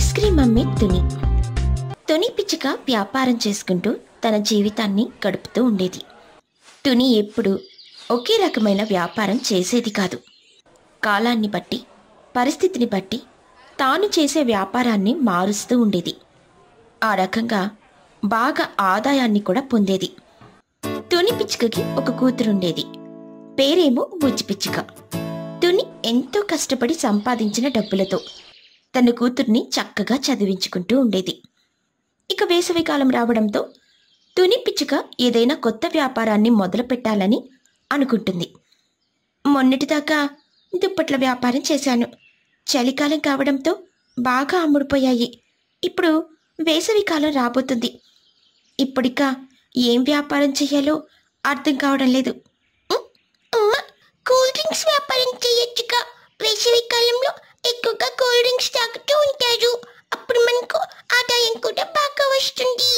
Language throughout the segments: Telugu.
ఐస్ క్రీమ్ అమ్మే తుని తుని పిచ్చుక వ్యాపారం చేసుకుంటూ తన జీవితాన్ని గడుపుతూ ఉండేది తుని ఎప్పుడు ఒకే రకమైన వ్యాపారం చేసేది కాదు కాలాన్ని బట్టి పరిస్థితిని బట్టి తాను చేసే వ్యాపారాన్ని మారుస్తూ ఉండేది ఆ రకంగా బాగా ఆదాయాన్ని కూడా పొందేది తుని పిచ్చుకకి ఒక కూతురుండేది పేరేమో బుజ్జి పిచ్చుక తుని ఎంతో కష్టపడి సంపాదించిన డబ్బులతో తన కూతుర్ని చక్కగా చదివించుకుంటూ ఉండేది ఇక వేసవికాలం రావడంతో తుని పిచ్చుక ఏదైనా కొత్త వ్యాపారాన్ని మొదలు పెట్టాలని అనుకుంటుంది మొన్నటిదాకా దుప్పట్ల వ్యాపారం చేశాను చలికాలం కావడంతో బాగా అమ్ముడుపోయాయి ఇప్పుడు వేసవికాలం రాబోతుంది ఇప్పుడిక ఏం వ్యాపారం చేయాలో అర్థం కావడం లేదు అమ్మ కూల్ డ్రింక్స్ వ్యాపారం చేయొచ్చుగా వేసవి కాలంలో ఎక్కువగా కూల్ డ్రింక్స్ తాగుతూ ఉంటారు అప్పుడు మనకు ఆదాయం కూడా బాగా వస్తుంది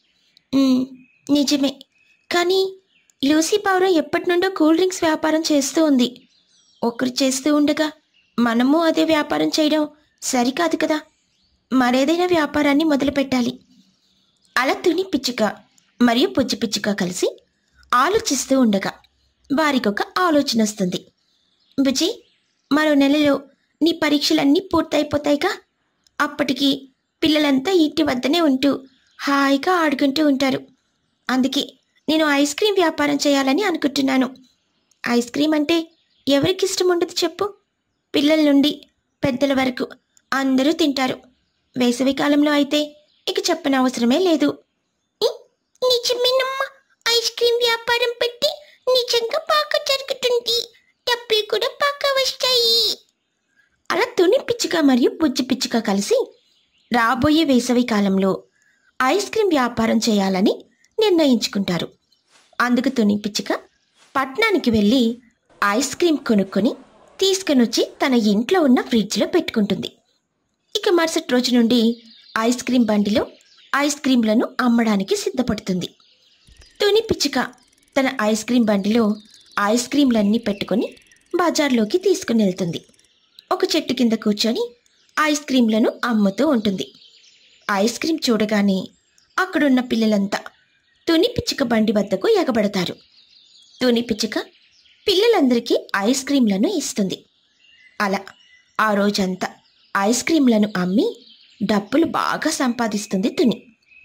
నిజమే కానీ లూసీ పౌరం ఎప్పటి నుండో కూల్ డ్రింక్స్ వ్యాపారం చేస్తూ ఉంది ఒకరు చేస్తూ ఉండగా మనము అదే వ్యాపారం చేయడం సరికాదు కదా మరేదైనా వ్యాపారాన్ని మొదలుపెట్టాలి అలా తుని పిచ్చుక మరియు పుజ్జి పిచ్చుక కలిసి ఆలోచిస్తూ ఉండగా వారికొక ఆలోచన వస్తుంది బుజ్జి మరో నెలలో నీ పరీక్షలన్నీ పూర్తయిపోతాయిగా అప్పటికి పిల్లలంతా ఇంటి వద్దనే ఉంటూ హాయిగా ఆడుకుంటూ ఉంటారు అందుకే నేను ఐస్ క్రీమ్ వ్యాపారం చేయాలని అనుకుంటున్నాను ఐస్ క్రీమ్ అంటే ఎవరికి ఇష్టం ఉండదు చెప్పు పిల్లల నుండి పెద్దల వరకు అందరూ తింటారు వేసవి కాలంలో అయితే ఇక చెప్పనవసరమే లేదు నిజమేనమ్మా ఐస్ క్రీమ్ వ్యాపారం పెట్టి నిజంగా బాగా జరుగుతుంది డబ్బులు కూడా బాగా వస్తాయి అలా తుని పిచ్చుక మరియు బుజ్జి పిచ్చుక కలిసి రాబోయే వేసవి కాలంలో ఐస్ క్రీమ్ వ్యాపారం చేయాలని నిర్ణయించుకుంటారు అందుకు తుని పిచ్చుక పట్నానికి వెళ్ళి ఐస్ క్రీమ్ కొనుక్కొని తీసుకునొచ్చి తన ఇంట్లో ఉన్న ఫ్రిడ్జ్లో పెట్టుకుంటుంది ఇక మరుసటి రోజు నుండి ఐస్ క్రీమ్ బండిలో ఐస్ క్రీంలను అమ్మడానికి సిద్ధపడుతుంది తుని పిచ్చుక తన ఐస్ క్రీమ్ బండిలో ఐస్ క్రీంలన్నీ పెట్టుకొని బజార్లోకి తీసుకుని వెళ్తుంది ఒక చెట్టు కింద కూర్చొని ఐస్ క్రీంలను అమ్ముతూ ఉంటుంది ఐస్ క్రీం చూడగానే అక్కడున్న పిల్లలంతా తుని పిచ్చుక బండి వద్దకు ఎగబడతారు తుని పిచ్చుక పిల్లలందరికీ ఐస్ క్రీంలను ఇస్తుంది అలా ఆ రోజంతా ఐస్ క్రీంలను అమ్మి డబ్బులు బాగా సంపాదిస్తుంది తుని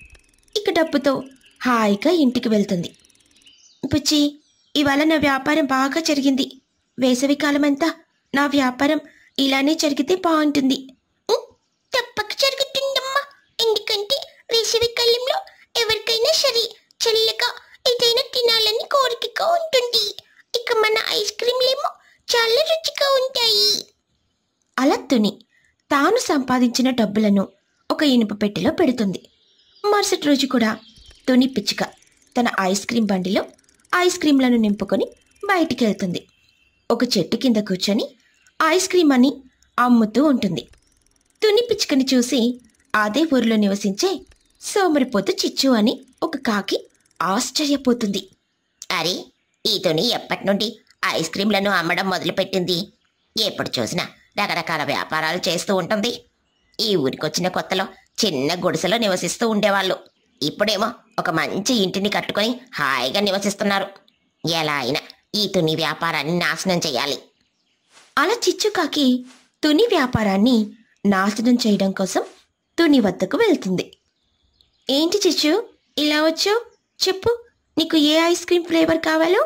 ఇక డబ్బుతో హాయిగా ఇంటికి వెళ్తుంది పుచ్చి ఇవాళ నా వ్యాపారం బాగా జరిగింది వేసవి కాలమంతా నా వ్యాపారం ఇలానే జరిగితే బాగుంటుంది ఉం, తప్పక జరుగుతుందమ్మా ఎందుకంటే వేసవి కాలంలో ఎవరికైనా సరే చల్లగా ఏదైనా తినాలని కోరికగా ఉంటుంది ఇక మన ఐస్ క్రీమ్లేమో చాలా రుచిగా ఉంటాయి అలా తుని తాను సంపాదించిన డబ్బులను ఒక ఇనుప పెట్టెలో పెడుతుంది మరుసటి రోజు కూడా తుని పిచ్చుక తన ఐస్ క్రీం బండిలో ఐస్ క్రీంలను నింపుకొని బయటికి వెళ్తుంది ఒక చెట్టు కింద కూర్చొని ఐస్ క్రీం అని అమ్ముతూ ఉంటుంది తుని పిచ్చుకని చూసి అదే ఊరిలో నివసించే సోమరిపోతు చిచ్చు అని ఒక కాకి ఆశ్చర్యపోతుంది అరే ఈ తుని ఎప్పటి నుండి ఐస్ క్రీంలను అమ్మడం మొదలుపెట్టింది ఎప్పుడు చూసినా రకరకాల వ్యాపారాలు చేస్తూ ఉంటుంది ఈ ఊరికొచ్చిన కొత్తలో చిన్న గుడిసెలో నివసిస్తూ ఉండేవాళ్ళు ఇప్పుడేమో ఒక మంచి ఇంటిని కట్టుకొని హాయిగా నివసిస్తున్నారు ఎలా అయినా ఈ తుని వ్యాపారాన్ని నాశనం చేయాలి అలా చిచ్చుకాకి తుని వ్యాపారాన్ని నాశనం చేయడం కోసం తుని వద్దకు వెళ్తుంది ఏంటి చిచ్చు ఇలా వచ్చు చెప్పు నీకు ఏ ఐస్ క్రీమ్ ఫ్లేవర్ కావాలో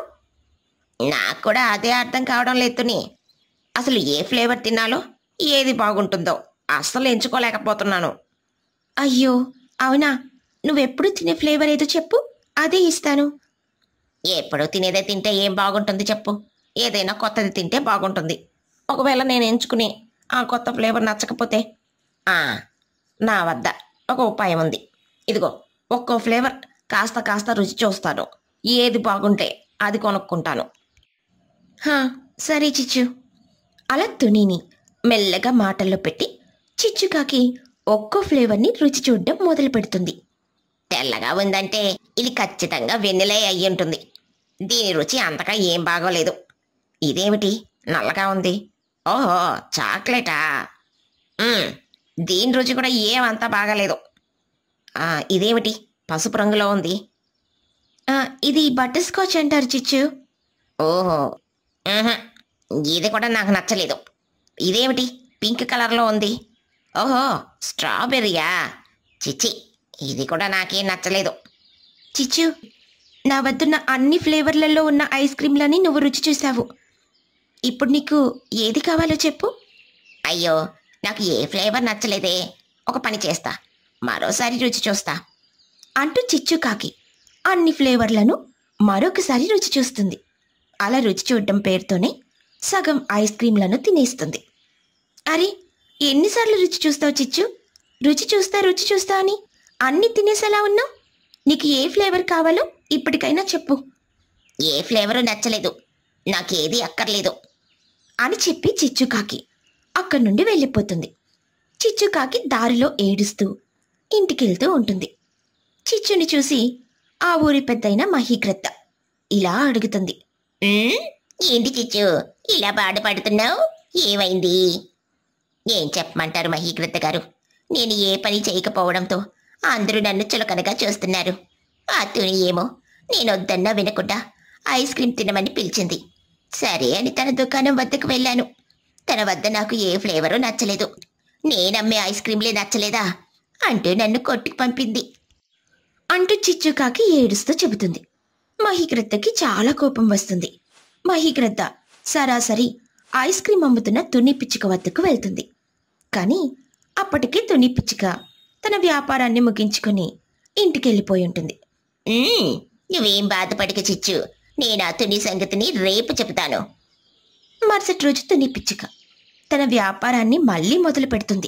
నాకు కూడా అదే అర్థం కావడం లేదు తుని అసలు ఏ ఫ్లేవర్ తినాలో ఏది బాగుంటుందో అస్సలు ఎంచుకోలేకపోతున్నాను అయ్యో అవునా నువ్వెప్పుడు తినే ఫ్లేవర్ ఏదో చెప్పు అదే ఇస్తాను ఎప్పుడు తినేదే తింటే ఏం బాగుంటుంది చెప్పు ఏదైనా కొత్తది తింటే బాగుంటుంది ఒకవేళ నేను ఎంచుకుని ఆ కొత్త ఫ్లేవర్ నచ్చకపోతే ఆ, నా వద్ద ఒక ఉపాయం ఉంది ఇదిగో ఒక్కో ఫ్లేవర్ కాస్త కాస్త రుచి చూస్తాను ఏది బాగుంటే అది కొనుక్కుంటాను హా సరే చిచ్చు అలా తునిని మెల్లగా మాటల్లో పెట్టి చిచ్చుకాకి ఒక్కో ఫ్లేవర్ని రుచి చూడడం మొదలు పెడుతుంది తెల్లగా ఉందంటే ఇది ఖచ్చితంగా వెన్నెలే అయ్యి ఉంటుంది దీని రుచి అంతగా ఏం బాగోలేదు ఇదేమిటి నల్లగా ఉంది ఓహో చాక్లెటా మ్మ్, దీని రుచి కూడా ఏమంతా బాగాలేదు ఆ, ఇదేమిటి పసుపు రంగులో ఉంది ఆ, ఇది బటర్ స్కాచ్ అంటారు చిచ్చు ఓహో ఉహుం, ఇది కూడా నాకు నచ్చలేదు ఇదేమిటి పింక్ కలర్లో ఉంది ఓహో స్ట్రాబెర్రీయా చిచి ఇది కూడా నాకేం నచ్చలేదు చిచ్చు నా వద్దున్న అన్ని ఫ్లేవర్లలో ఉన్న ఐస్ క్రీమ్లని నువ్వు రుచి చూసావు ఇప్పుడు నీకు ఏది కావాలో చెప్పు అయ్యో నాకు ఏ ఫ్లేవర్ నచ్చలేదే ఒక పని చేస్తా మరోసారి రుచి చూస్తా అంటూ చిచ్చు కాకి అన్ని ఫ్లేవర్లను మరొకసారి రుచి చూస్తుంది అలా రుచి చూడటం పేరుతోనే సగం ఐస్ క్రీంలను తినేస్తుంది అరే ఎన్నిసార్లు రుచి చూస్తావు చిచ్చు రుచి చూస్తా రుచి చూస్తా అని అన్ని తినేసేలా ఉన్నావు నీకు ఏ ఫ్లేవర్ కావాలో ఇప్పటికైనా చెప్పు ఏ ఫ్లేవరు నచ్చలేదు నాకేది అక్కర్లేదు అని చెప్పి చిచ్చుకాకి అక్కడి నుండి వెళ్ళిపోతుంది చిచ్చుకాకి దారిలో ఏడుస్తూ ఇంటికెళ్తూ ఉంటుంది చిచ్చుని చూసి ఆ ఊరి పెద్దయిన మహీగ్రద్ద ఇలా అడుగుతుంది ఉమ్, ఏంటి చిచ్చు ఇలా బాధపడుతున్నావు ఏమైంది ఏం చెప్పమంటారు మహీకృత గారు నేను ఏ పని చేయకపోవడంతో అందరూ నన్ను చులకనగా చూస్తున్నారు ఆ తుని ఏమో నేను వద్దన్నా వినకుండా ఐస్ క్రీం తినమని పిలిచింది సరే అని తన దుకాణం వద్దకు వెళ్ళాను తన వద్ద నాకు ఏ ఫ్లేవరు నచ్చలేదు నేనమ్మే ఐస్ క్రీంలే నచ్చలేదా అంటూ నన్ను కొట్టుకు పంపింది అంటూ చిచ్చుకాకి ఏడుస్తూ చెబుతుంది మహీగ్రద్దకి చాలా కోపం వస్తుంది మహీగ్రద్ద సరాసరి ఐస్ క్రీం అమ్ముతున్న తుని పిచ్చుక వద్దకు వెళ్తుంది కానీ అప్పటికే తుని పిచ్చుక తన వ్యాపారాన్ని ముగించుకొని ఇంటికెళ్ళిపోయి ఉంటుంది ఉమ్, నువ్వేం బాధపడక చిచ్చు నేను ఆ తుని సంగతిని రేపు చెబుతాను మరుసటి రోజు తుని పిచ్చుక తన వ్యాపారాన్ని మళ్ళీ మొదలు పెడుతుంది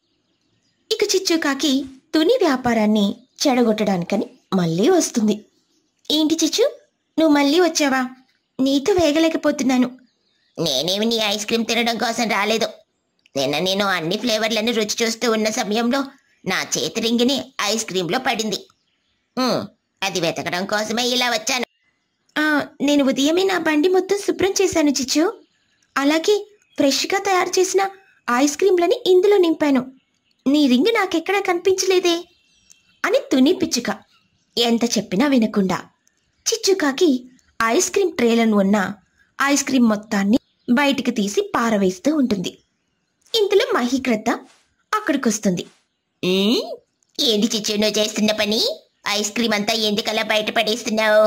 ఇక చిచ్చుకాకి తుని వ్యాపారాన్ని చెడగొట్టడానికని మళ్ళీ వస్తుంది ఏంటి చిచ్చు నువ్వు మళ్ళీ వచ్చావా నీతో వేగలేకపోతున్నాను నేనేమి నీ ఐస్ క్రీం తినడం కోసం రాలేదు నిన్న నేను అన్ని ఫ్లేవర్లను రుచి చూస్తూ ఉన్న సమయంలో నా చేతి రింగిని ఐస్ క్రీంలో పడింది ఉమ్, అది వెతకడం కోసమే ఇలా వచ్చాను ఆ, నేను ఉదయమే నా బండి మొత్తం శుభ్రం చేశాను చిచ్చు అలాగే ఫ్రెష్గా తయారు చేసిన ఐస్ క్రీంలని ఇందులో నింపాను నీ రింగ్ నాకెక్కడా కనిపించలేదే అని తుని పిచ్చుక ఎంత చెప్పినా వినకుండా చిచ్చుకాకి ఐస్ క్రీం ట్రేలను ఉన్న ఐస్ క్రీం మొత్తాన్ని బయటికి తీసి పారవేస్తూ ఉంటుంది ఇంతలో మహీగ్రద్ద అక్కడికొస్తుంది ఉమ్, ఏంటి చిచ్చు నువ్వు చేస్తున్న పని ఐస్ క్రీం అంతా ఎందుకలా బయట పడేస్తున్నావు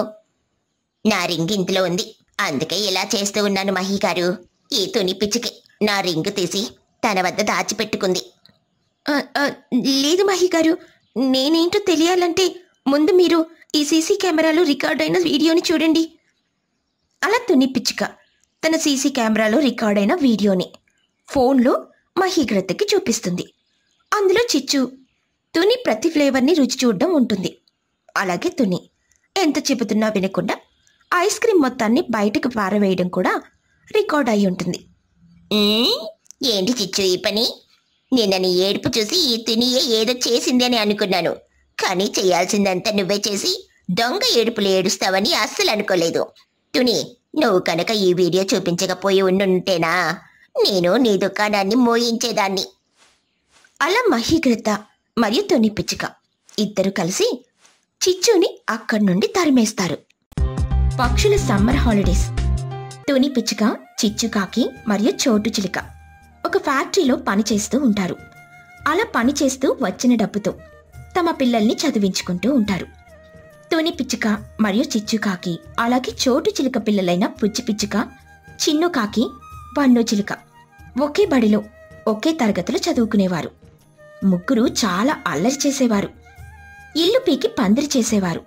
నా రింగ్ ఇందులో ఉంది అందుకే ఇలా చేస్తూ ఉన్నాను మహి గారు ఈ తుని పిచ్చికి నా రింగ్ తీసి తన వద్ద దాచిపెట్టుకుంది "ఆ, ఆ, లేదు మహి గారు నేనేంటో తెలియాలంటే ముందు మీరు ఈ సీసీ కెమెరాలో రికార్డ్ అయిన వీడియోని చూడండి అలా తుని పిచ్చుక తన సీసీ కెమెరాలో రికార్డ్ అయిన వీడియోని ఫోన్లో మహీగ్రద్దకి చూపిస్తుంది అందులో చిచ్చు తుని ప్రతి ఫ్లేవర్ని రుచి చూడడం ఉంటుంది అలాగే తుని ఎంత చెబుతున్నా వినకుండా ఐస్ క్రీం మొత్తాన్ని బయటకు పారవేయడం కూడా రికార్డ్ అయి ఉంటుంది ఉమ్, ఏంటి చిచ్చు ఈ పని నిన్న నీ ఏడుపు చూసి ఈ తునియే ఏదో చేసింది అని అనుకున్నాను కానీ చేయాల్సిందంతా నువ్వే చేసి దొంగ ఏడుపులు ఏడుస్తావని అస్సలు అనుకోలేదు తుని నువ్వు కనుక ఈ వీడియో చూపించకపోయి ఉండుంటేనా నేను నీ దుకాణాన్ని మోయించేదాన్ని అలా మహీగ్రత మరియు తొని పిచ్చుక ఇద్దరు కలిసి చిచ్చుని అక్కడి నుండి తరిమేస్తారు పక్షుల సమ్మర్ హాలిడేస్ తుని పిచ్చుక చిచ్చుకాకి మరియు చోటు చిలుక ఒక ఫ్యాక్టరీలో పనిచేస్తూ ఉంటారు అలా పనిచేస్తూ వచ్చిన డబ్బుతో తమ పిల్లల్ని చదివించుకుంటూ ఉంటారు తుని పిచ్చుక మరియు చిచ్చుకాకి అలాగే చోటు చిలుక పిల్లలైన పుచ్చి పిచ్చుక చిన్ను కాకి పన్ను చిలుక ఒకే బడిలో ఒకే తరగతిలో చదువుకునేవారు ముగ్గురు చాలా అల్లరి చేసేవారు ఇల్లు పీకి పందిరి చేసేవారు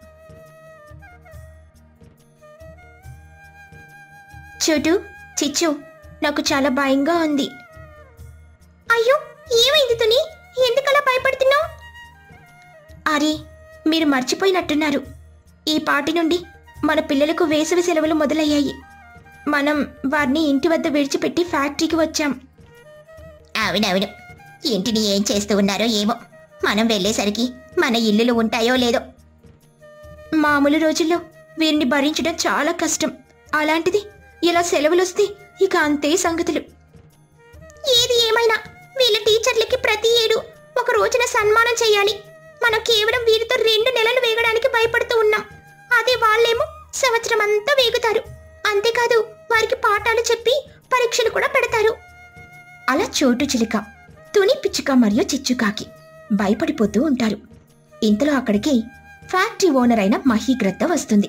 చోటు చిచ్చు నాకు చాలా భయంగా ఉంది అయ్యో ఏమైంది తుని ఎందుకలా భయపడుతున్నావు అరే మీరు మర్చిపోయినట్టున్నారు ఈ పాటి నుండి మన పిల్లలకు వేసవి సెలవులు మొదలయ్యాయి మనం వారిని ఇంటి వద్ద విడిచిపెట్టి ఫ్యాక్టరీకి వచ్చాం అవునవును ఇంటిని ఏం చేస్తూ ఉన్నారో ఏమో మనం వెళ్ళేసరికి మన ఇల్లులు ఉంటాయో లేదో మామూలు రోజుల్లో వీరిని భరించడం చాలా కష్టం అలాంటిది ఇలా సెలవులొస్తే ఇక అంతే సంగతులు ఏది ఏమైనా వీళ్ళ టీచర్లకి ప్రతి ఏడు ఒక రోజున సన్మానం చేయాలి మనం కేవలం వీరితో రెండు నెలలు వేగడానికి భయపడుతూ ఉన్నాం అదే వాళ్ళేమో సంవత్సరం అంతా వేగుతారు అంతేకాదు వారికి పాఠాలు చెప్పి పరీక్షలు కూడా పెడతారు అలా చోటు చిలుక తుని పిచ్చుక మరియు చిచ్చుకాకి భయపడిపోతూ ఉంటారు ఇంతలో అక్కడికి ఫ్యాక్టరీ ఓనర్ అయిన మహీగ్రద్ద వస్తుంది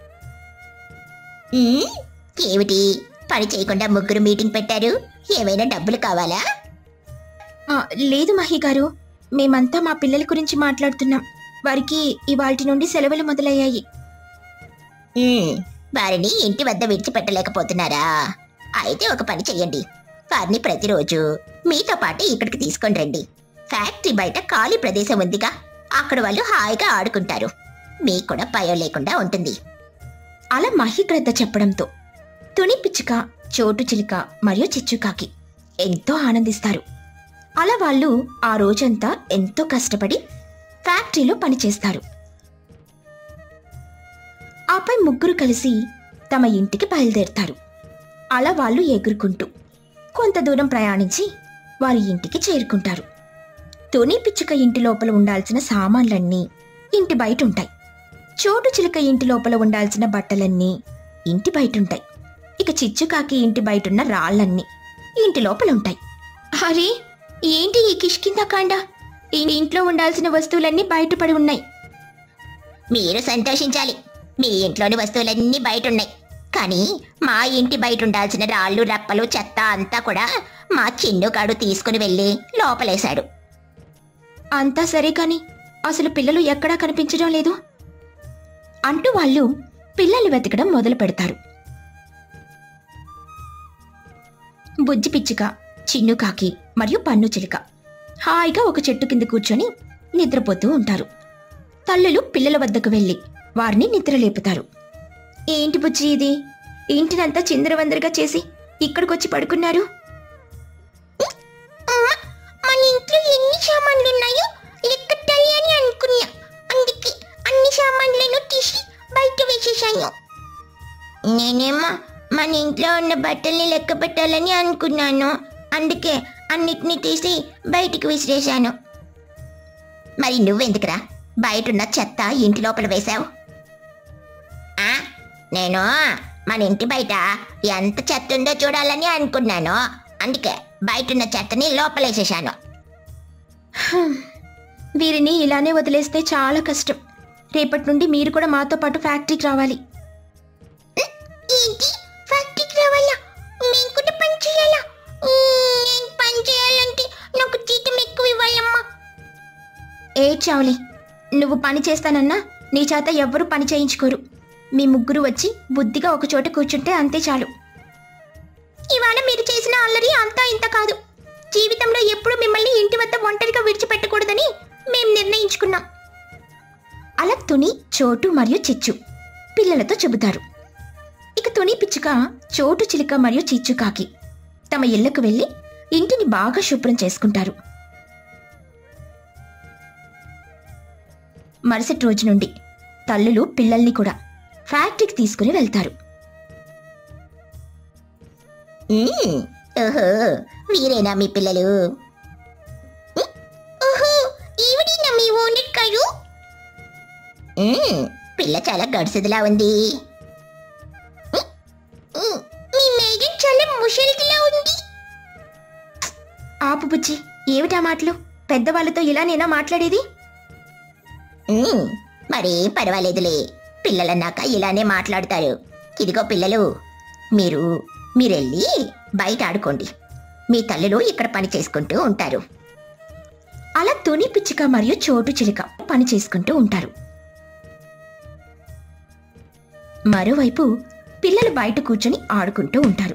ఉమ్, ఏమిటి పని చేయకుండా ముగ్గురు మీటింగ్ పెట్టారు ఏమైనా డబ్బులు కావాలా "ఆ, లేదు మహి గారు మేమంతా మా పిల్లల గురించి మాట్లాడుతున్నాం వారికి ఇవాల్టి నుండి సెలవులు మొదలయ్యాయి ఉమ్, వారిని ఇంటి వద్ద విడిచిపెట్టలేకపోతున్నారా అయితే ఒక పని చెయ్యండి వారిని ప్రతిరోజు మీతో పాటు ఇక్కడికి తీసుకొని రండి ఫ్యాక్టరీ బయట ఖాళీ ప్రదేశం ఉందిగా అక్కడ వాళ్ళు హాయిగా ఆడుకుంటారు మీకు కూడా భయం లేకుండా ఉంటుంది అలా మహిగ్రద్ద చెప్పడంతో తుని పిచ్చుక చోటు చిలుక మరియు చిచ్చుకాకి ఎంతో ఆనందిస్తారు అలా వాళ్ళు ఆ రోజంతా ఎంతో కష్టపడి ఫ్యాక్టరీలో పనిచేస్తారు ఆపై ముగ్గురు కలిసి తమ ఇంటికి బయలుదేరుతారు అలా వాళ్ళు ఎగురుకుంటూ కొంత దూరం ప్రయాణించి వారి ఇంటికి చేరుకుంటారు తుని పిచ్చుక ఇంటి లోపల ఉండాల్సిన సామాన్లన్నీ ఇంటి బయట ఉంటాయి చోటు చిలుక ఇంటి లోపల ఉండాల్సిన బట్టలన్నీ ఇంటి బయట ఉంటాయి ఇక చిచ్చుకాకి ఇంటి బయటున్న రాళ్ళన్నీ ఇంటి లోపల ఉంటాయి అరే ఏంటి ఈ కిష్కిందకాండ ఈ ఇంట్లో ఉండాల్సిన వస్తువులన్నీ బయటపడి ఉన్నాయి మీరు సంతోషించాలి మీ ఇంట్లోని వస్తువులన్నీ బయట ఉన్నాయి కానీ మా ఇంటి బయట ఉండాల్సిన రాళ్ళు రప్పలు చెత్త అంతా కూడా మా చిన్నుగాడు తీసుకుని వెళ్ళి లోపలేశాడు అంతా సరే కాని అసలు పిల్లలు ఎక్కడా కనిపించడం లేదు అంటూ వాళ్ళు పిల్లల్ని వెతకడం మొదలు పెడతారు బుజ్జి పిచ్చుక చిన్ను కాకి మరియు పన్ను చిలుక హాయిగా ఒక చెట్టు కింద కూర్చొని నిద్రపోతూ ఉంటారు తల్లులు పిల్లల వద్దకు వెళ్ళి వారిని నిద్రలేపుతారు ఏంటి బుజ్జి ఇది ఇంటినంతా చిందరవందరగా చేసి ఇక్కడికొచ్చి పడుకున్నారు మన ఇంట్లో ఎన్ని సామాన్లు ఉన్నాయో లెక్కటాలి అని అనుకున్నా అందుకే అన్ని సామాన్లను తీసి బయట వేసేసాను నేనేమో మన ఇంట్లో ఉన్న బట్టల్ని లెక్క పెట్టాలని అనుకున్నాను అందుకే అన్నిటినీ తీసి బయటికి విసిరేశాను మరి నువ్వెందుకురా బయటున్న చెత్త ఇంటి లోపల వేశావు ఆ, నేను మన ఇంటి బయట ఎంత చెత్త ఉందో చూడాలని అనుకున్నాను అందుకే బయటున్న చెత్తని లోపలేసేశాను హ్మ్. వీరిని ఇలానే వదిలేస్తే చాలా కష్టం రేపటి నుండి మీరు కూడా మాతో పాటు ఫ్యాక్టరీకి రావాలి ఏంటి ఫ్యాక్టరీకి రావాలా మేము కూడా పని చేయాలా నేను పని చేయాలంటే నాకు జీతం ఎక్కువ ఇవ్వాలమ్మా ఏ చావులే నువ్వు పని చేస్తానన్నా నీ చేత ఎవ్వరూ పని చేయించుకోరు మీ ముగ్గురు వచ్చి బుద్ధిగా ఒక చోట కూర్చుంటే అంతే చాలు ఇవాళ మీరు చేసిన అల్లరి అంతా ఇంత కాదు జీవితంలో ఎప్పుడు మిమ్మల్ని ఇంటి వద్ద ఒంటరిగా విడిచిపెట్టకూడదని మేం నిర్ణయించుకున్నాం అలా తుని చోటు మరియు చిచ్చు పిల్లలతో చెబుతారు ఇక తుని పిచ్చుక చోటు చిలుక మరియు చిచ్చుకాకి తమ ఇళ్లకు వెళ్ళి ఇంటిని బాగా శుభ్రం చేసుకుంటారు మరుసటి రోజు నుండి తల్లులు పిల్లల్ని కూడా ఫ్యాక్టరీకి తీసుకుని వెళ్తారు మ్మ్. ఓహో వీరేనా మీ పిల్లలు ఓహో ఈవిడేనా మీ ఓనర్ గారు మ్మ్. పిల్ల చాలా గడుసుదిలా ఉంది మ్మ్. మీ మేడం చాలా ముసలిదిలా ఉంది ఆపు బుజ్జి ఏమిటా మాటలు పెద్దవాళ్ళతో ఇలానేనా మాట్లాడేది మ్మ్. మరే పర్వాలేదులే పిల్లలన్నాక ఇలానే మాట్లాడతారు ఇదిగో పిల్లలు మీరు మీరెళ్ళి బయట ఆడుకోండి మీ తల్లులు ఇక్కడ పని చేసుకుంటూ ఉంటారు అలా తుని పిచ్చుక మరియు చోటు చిలుక పని చేసుకుంటూ ఉంటారు మరోవైపు పిల్లలు బయట కూర్చొని ఆడుకుంటూ ఉంటారు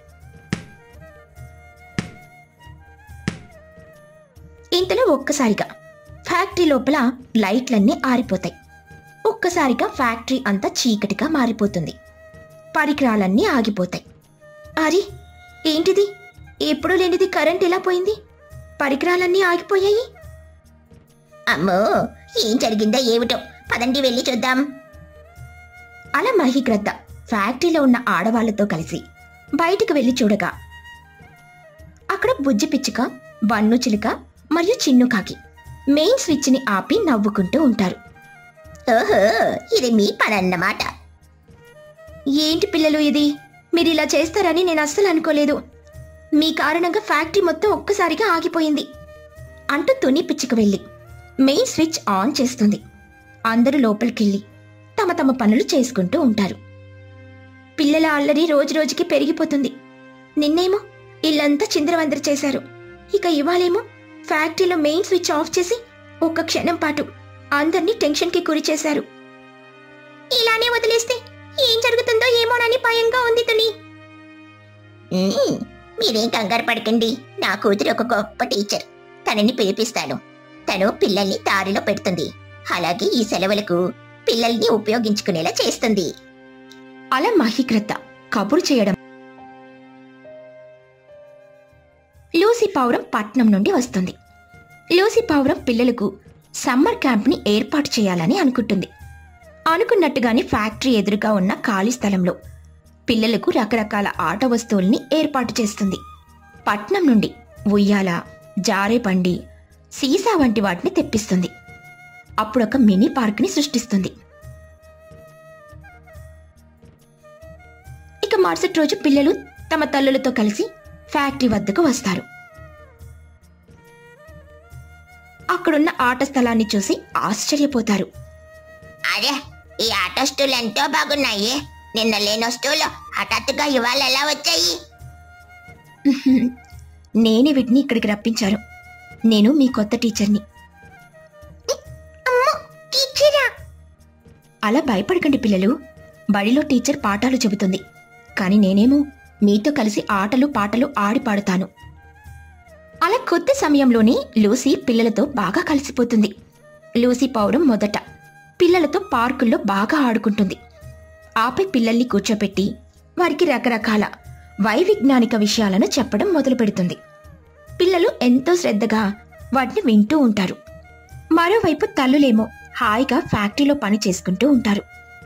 ఇంతలో ఒక్కసారిగా ఫ్యాక్టరీ లోపల లైట్లన్నీ ఆరిపోతాయి ఒక్కసారిగా ఫ్యాక్టరీ అంతా చీకటిగా మారిపోతుంది పరికరాలన్నీ ఆగిపోతాయి అరే ఏంటిది ఎప్పుడూ లేనిది కరెంట్ ఎలా పోయింది పరికరాలన్నీ ఆగిపోయాయి అమ్మో ఏం జరిగిందో ఏమిటో పదండి వెళ్ళి చూద్దాం అలా మహిగ్రద్ద ఫ్యాక్టరీలో ఉన్న ఆడవాళ్లతో కలిసి బయటికి వెళ్లి చూడగా అక్కడ బుజ్జి పిచ్చుక బన్ను చిలుక మరియు చిన్ను కాకి మెయిన్ స్విచ్ని ఆపి నవ్వుకుంటూ ఉంటారు ఓహో ఇది మీ పని అన్నమాట ఏంటి పిల్లలు ఇది మీరు ఇలా చేస్తారని నేను అస్సలు అనుకోలేదు మీ కారణంగా ఫ్యాక్టరీ మొత్తం ఒక్కసారిగా ఆగిపోయింది అంటూ తుని పిచ్చుకు వెళ్ళి మెయిన్ స్విచ్ ఆన్ చేస్తుంది అందరూ లోపలికెళ్ళి తమ తమ పనులు చేసుకుంటూ ఉంటారు పిల్లల అల్లరి రోజు రోజుకి పెరిగిపోతుంది నిన్నేమో ఇల్లంతా చిందరవందర చేశారు ఇక ఇవాళేమో ఫ్యాక్టరీలో మెయిన్ స్విచ్ ఆఫ్ చేసి ఒక్క క్షణం పాటు అందరినీ టెన్షన్కి గురి చేశారు ఇలానే వదిలేస్తే ఏం జరుగుతుందో ఏమోనని భయంగా ఉంది తుని ఉమ్, మీరేం కంగారు పడకండి నా కూతురు ఒక గొప్ప టీచర్ తనని పిలిపిస్తాను తను పిల్లల్ని దారిలో పెడుతుంది అలాగే ఈ సెలవులకు పిల్లల్ని ఉపయోగించుకునేలా చేస్తుంది అలా మహిగ్రద్ద కబురు చేయడం లూసీ పావురం పట్నం నుండి వస్తుంది లూసీ పావురం పిల్లలకు సమ్మర్ క్యాంప్ని ఏర్పాటు చేయాలని అనుకుంటుంది అనుకున్నట్టుగానే ఫ్యాక్టరీ ఎదురుగా ఉన్న ఖాళీ స్థలంలో పిల్లలకు రకరకాల ఆట వస్తువుల్ని ఏర్పాటు చేస్తుంది పట్నం నుండి ఉయ్యాల జారే బండి సీసా వంటి వాటిని తెప్పిస్తుంది అప్పుడొక మినీ పార్క్ని సృష్టిస్తుంది ఇక మరుసటి రోజు పిల్లలు తమ తల్లులతో కలిసి ఫ్యాక్టరీ వద్దకు వస్తారు అక్కడున్న ఆట స్థలాన్ని చూసి ఆశ్చర్యపోతారు అరే ఈ ఆట వస్తువులు ఎంతో బాగున్నాయి నిన్న లేని వస్తువులు హఠాత్తుగా ఇవాళ ఎలా వచ్చాయి నేనే వీటిని ఇక్కడికి రప్పించాను నేను మీ కొత్త టీచర్ని టీచరా అలా భయపడకండి పిల్లలు బడిలో టీచర్ పాఠాలు చెబుతుంది కానీ నేనేమో మీతో కలిసి ఆటలు పాటలు ఆడి పాడుతాను అలా కొద్ది సమయంలోనే లూసీ పిల్లలతో బాగా కలిసిపోతుంది లూసీ పౌరం మొదట పిల్లలతో పార్కుల్లో బాగా ఆడుకుంటుంది ఆపై పిల్లల్ని కూర్చోపెట్టి వారికి రకరకాల వైవిజ్ఞానిక విషయాలను చెప్పడం మొదలు పెడుతుంది పిల్లలు ఎంతో శ్రద్ధగా వాటిని వింటూ ఉంటారు మరోవైపు తల్లులేమో హాయిగా ఫ్యాక్టరీలో పని చేసుకుంటూ ఉంటారు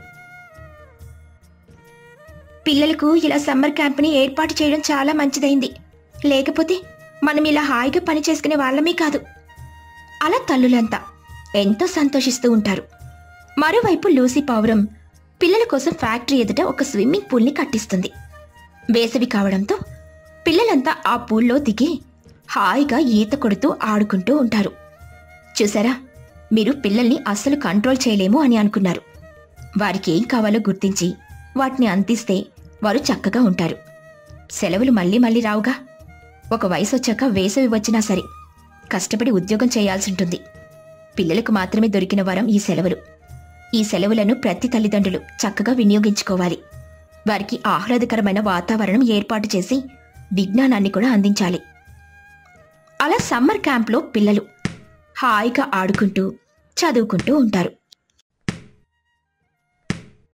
పిల్లలకు ఇలా సమ్మర్ క్యాంప్ని ఏర్పాటు చేయడం చాలా మంచిదైంది లేకపోతే మనం ఇలా హాయిగా పని చేసుకునే వాళ్ళమే కాదు అలా తల్లులంతా ఎంతో సంతోషిస్తూ ఉంటారు మరోవైపు లూసీ పావురం పిల్లల కోసం ఫ్యాక్టరీ ఎదుట ఒక స్విమ్మింగ్ పూల్ని కట్టిస్తుంది వేసవి కావడంతో పిల్లలంతా ఆ పూల్లో దిగి హాయిగా ఈత కొడుతూ ఆడుకుంటూ ఉంటారు చూసారా మీరు పిల్లల్ని అస్సలు కంట్రోల్ చేయలేము అని అనుకున్నారు వారికి ఏం కావాలో గుర్తించి వాటిని అందిస్తే వారు చక్కగా ఉంటారు సెలవులు మళ్ళీ మళ్ళీ రావుగా ఒక వయసు వచ్చాక వేసవి వచ్చినా సరే కష్టపడి ఉద్యోగం చేయాల్సి ఉంటుంది పిల్లలకు మాత్రమే దొరికిన వరం ఈ సెలవులు ఈ సెలవులను ప్రతి తల్లిదండ్రులు చక్కగా వినియోగించుకోవాలి వారికి ఆహ్లాదకరమైన వాతావరణం ఏర్పాటు చేసి విజ్ఞానాన్ని కూడా అందించాలి అలా సమ్మర్ క్యాంప్లో పిల్లలు హాయిగా ఆడుకుంటూ చదువుకుంటూ ఉంటారు